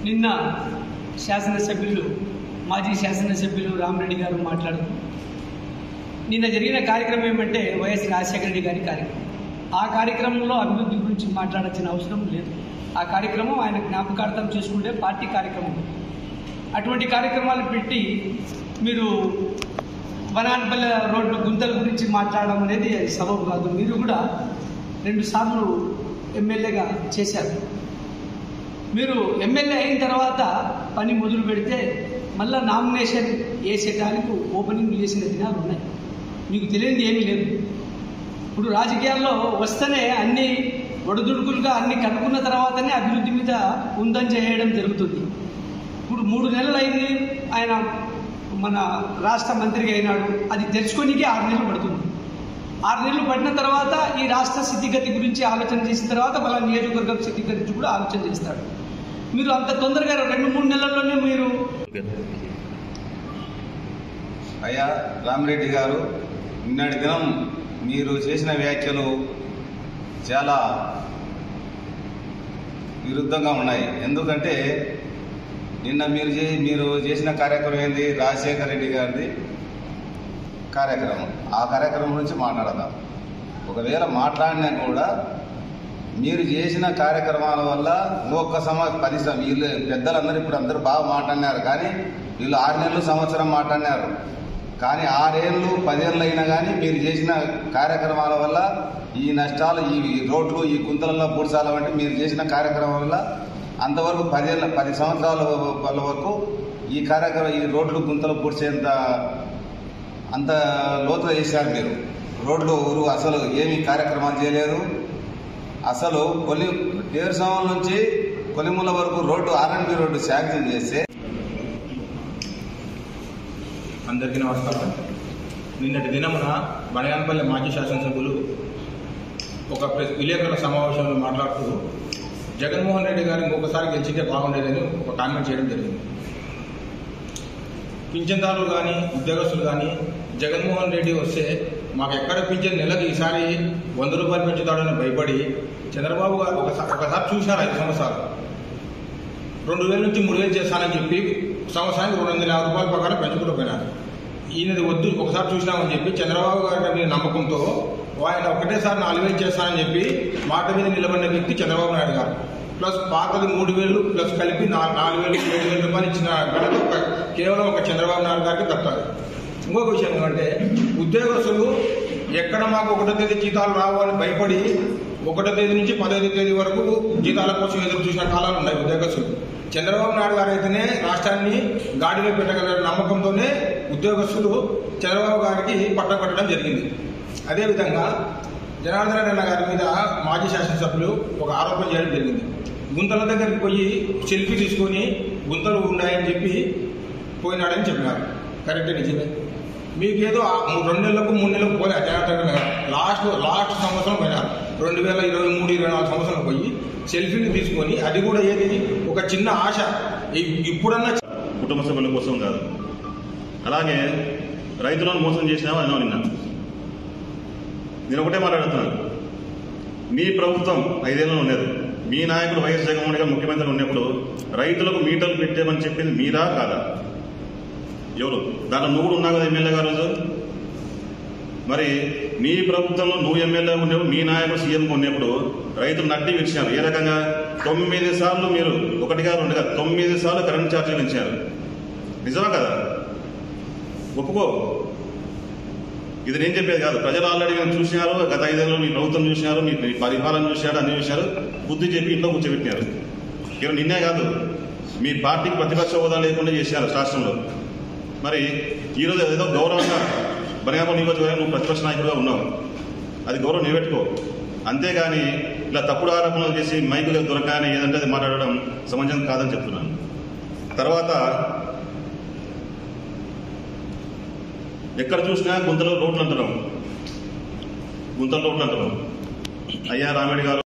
నిన్న శాసనసభ్యులు మాజీ శాసనసభ్యులు రామరెడ్డి గారు మాట్లాడుతూ నిన్న జరిగిన కార్యక్రమం ఏమంటే వైఎస్ రాజశేఖర రెడ్డి గారి కార్యక్రమం ఆ కార్యక్రమంలో అభివృద్ధి గురించి మాట్లాడాల్సిన అవసరం లేదు ఆ కార్యక్రమం ఆయన జ్ఞాపకార్థం చేసుకుంటే పార్టీ కార్యక్రమం అటువంటి కార్యక్రమాలు పెట్టి మీరు వనాన్పల్లి రోడ్డు గుంతల గురించి మాట్లాడడం అనేది సబబు కాదు మీరు కూడా రెండు సార్లు ఎమ్మెల్యేగా చేశారు మీరు ఎమ్మెల్యే అయిన తర్వాత పని మొదలు పెడితే మళ్ళా నామినేషన్ వేసేటానికి ఓపెనింగ్ చేసిన దినాలు ఉన్నాయి మీకు తెలియనిది ఏమీ లేదు ఇప్పుడు రాజకీయాల్లో వస్తేనే అన్ని ఒడదుడుకులుగా అన్ని కనుక్కున్న తర్వాతనే అభివృద్ధి మీద ఉందని చేయడం జరుగుతుంది ఇప్పుడు మూడు నెలలు అయింది ఆయన మన రాష్ట్ర మంత్రిగా అయినాడు అది తెరుచుకోనికే ఆరు నెలలు పడుతుంది ఆరు నెలలు పడిన తర్వాత ఈ రాష్ట్ర స్థితిగతి గురించి ఆలోచన చేసిన తర్వాత మళ్ళీ నియోజకవర్గం స్థితిగతి గురించి కూడా ఆలోచన చేస్తాడు మీరు అంత తొందరగా రెండు మూడు నెలల్లోనే మీరు అయ్యా రామిరెడ్డి గారు నిన్నటి దినం మీరు చేసిన వ్యాఖ్యలు చాలా విరుద్ధంగా ఉన్నాయి ఎందుకంటే నిన్న మీరు చే మీరు చేసిన కార్యక్రమం ఏంది రాజశేఖర రెడ్డి గారిది కార్యక్రమం ఆ కార్యక్రమం గురించి మాట్లాడదాం ఒకవేళ మాట్లాడినా కూడా మీరు చేసిన కార్యక్రమాల వల్ల ఇంకొక సమ పది సం- వీళ్ళు పెద్దలందరూ ఇప్పుడు అందరూ బాగా మాట్లాడినారు కానీ వీళ్ళు ఆరు నెలలు సంవత్సరం మాట్లాడినారు కానీ ఆరేళ్ళు పదేళ్ళు అయినా కానీ మీరు చేసిన కార్యక్రమాల వల్ల ఈ నష్టాలు ఈ రోడ్లు ఈ గుంతలలో పూడ్చాల వంటి మీరు చేసిన కార్యక్రమం వల్ల అంతవరకు పదేళ్ళ పది సంవత్సరాల వాళ్ళ వరకు ఈ కార్యక్రమం ఈ రోడ్లు గుంతలు పూడ్చేంత అంత లోతుగా చేశారు మీరు రోడ్లు ఊరు అసలు ఏమి కార్యక్రమాలు చేయలేదు అసలు కొలి దేవరస్వామి నుంచి కొలిముల వరకు రోడ్డు ఆర్ఎన్బి రోడ్డు శాంక్షన్ చేస్తే అందరికీ నమస్కారం నిన్నటి దినమున బనగానపల్లి మాజీ శాసనసభ్యులు ఒక ప్రెస్ విలేకరుల సమావేశంలో మాట్లాడుతూ జగన్మోహన్ రెడ్డి గారు ఇంకొకసారి గెలిచితే బాగుండేదని ఒక కామెంట్ చేయడం జరిగింది పింఛన్దారులు కానీ ఉద్యోగస్తులు కానీ జగన్మోహన్ రెడ్డి వస్తే మాకు ఎక్కడ పింఛన్ నెలకి ఈసారి వంద రూపాయలు పెంచుతాడని భయపడి చంద్రబాబు గారు ఒకసారి ఒకసారి చూశారు ఐదు సంవత్సరాలు రెండు వేల నుంచి మూడు వేలు చేస్తానని చెప్పి సంవత్సరానికి రెండు వందల యాభై రూపాయల ప్రకారం పెంచుకుంటూ పోయినారు ఈయనది వద్దు ఒకసారి చూసినామని చెప్పి చంద్రబాబు గారి మీద నమ్మకంతో ఆయన ఒకటేసారి నాలుగు వేలు చేస్తానని చెప్పి మాట మీద నిలబడిన వ్యక్తి చంద్రబాబు నాయుడు గారు ప్లస్ పాతది మూడు వేలు ప్లస్ కలిపి నా- నాలుగు వేలు ఏడు వేల రూపాయలు ఇచ్చిన ఘనత ఒక- కేవలం ఒక చంద్రబాబు నాయుడు గారికి దక్కాలి ఇంకొక విషయం ఏమంటే ఉద్యోగస్తులు ఎక్కడ మాకు ఒకటో తేదీ జీతాలు రావు అని భయపడి ఒకటో తేదీ నుంచి పదహైదో తేదీ వరకు జీతాల కోసం ఎదురు చూసిన కాలాలు ఉన్నాయి ఉద్యోగస్తులు చంద్రబాబు నాయుడు గారు అయితేనే రాష్ట్రాన్ని గాడిలో పెట్టగల నమ్మకంతోనే ఉద్యోగస్తులు చంద్రబాబు గారికి పట్టం కట్టడం జరిగింది అదేవిధంగా జనార్దన రెడ్డి గారి మీద మాజీ శాసనసభ్యులు ఒక ఆరోపణ చేయడం జరిగింది గుంతల దగ్గరికి పోయి సెల్ఫీ తీసుకొని గుంతలు ఉన్నాయని చెప్పి పోయినాడని చెప్పినారు కరెక్టే నిజమే మీకేదో ఆ మూడు- రెండు నెలలకు మూడు నెలలకు పోలే జనార్దన రెడ్డి గారు లాస్ట్ లాస్ట్ సంవత్సరం పోయినారు రెండు వేల ఇరవై మూడు ఇరవై నాలుగు సంవత్సరం పోయి సెల్ఫీలు తీసుకొని అది కూడా ఏది ఒక చిన్న ఆశ ఇ- ఇప్పుడన్నా కుటుంబ సభ్యుల కోసం కాదు అలాగే రైతులను మోసం చేసినావా అన్నావు నిన్న నేను ఒకటే మాట్లాడుతున్నాను మీ ప్రభుత్వం ఐదేళ్లలో ఉండేది మీ నాయకుడు వైఎస్ జగన్మోహన్ గారు ముఖ్యమంత్రి ఉన్నప్పుడు రైతులకు మీటర్లు పెట్టామని చెప్పింది మీరా కాదా ఎవరు దాంట్లో నువ్వు కూడా ఉన్నావు కదా ఎమ్మెల్యే గారు రోజు మరి మీ ప్రభుత్వంలో నువ్వు ఎమ్మెల్యే ఉండేప్పుడు మీ నాయకుడు సీఎం ఉన్నప్పుడు రైతులు నడ్డి విడిచారు ఏ రకంగా తొమ్మిది సార్లు మీరు ఒకటిగా రెండుగా తొమ్మిది సార్లు కరెంట్ ఛార్జీలు పెంచారు నిజమా కదా ఒప్పుకో ఇది నేను చెప్పేది కాదు ప్రజలు ఆల్రెడీ మేము చూసినారు గత ఐదేళ్ళు మీ ప్రభుత్వం చూసినారు మీ మీ పరిపాలన చూసినారు అన్ని చూసినారు బుద్ధి చెప్పి ఇంట్లో కూర్చోబెట్టినారు కేవలం నిన్నే కాదు మీ పార్టీకి ప్రతిపక్ష హోదా లేకుండా చేశారు రాష్ట్రంలో మరి ఈరోజు ఏదో గౌరవంగా బనగాపల్లి నియోజకవర్గం నువ్వు ప్రతిపక్ష నాయకుడిగా ఉన్నావు అది గౌరవం నిలబెట్టుకో అంతేగాని ఇలా తప్పుడు ఆరోపణలు చేసి మైకులు దొరకని ఏదంటే అది మాట్లాడడం సమంజసం కాదని చెప్తున్నాను తర్వాత ఎక్కడ చూసినా గుంతలో రోడ్లు అంటున్నాం గుంతల రోడ్లు అంటున్నాం అయ్యా రామిడి గారు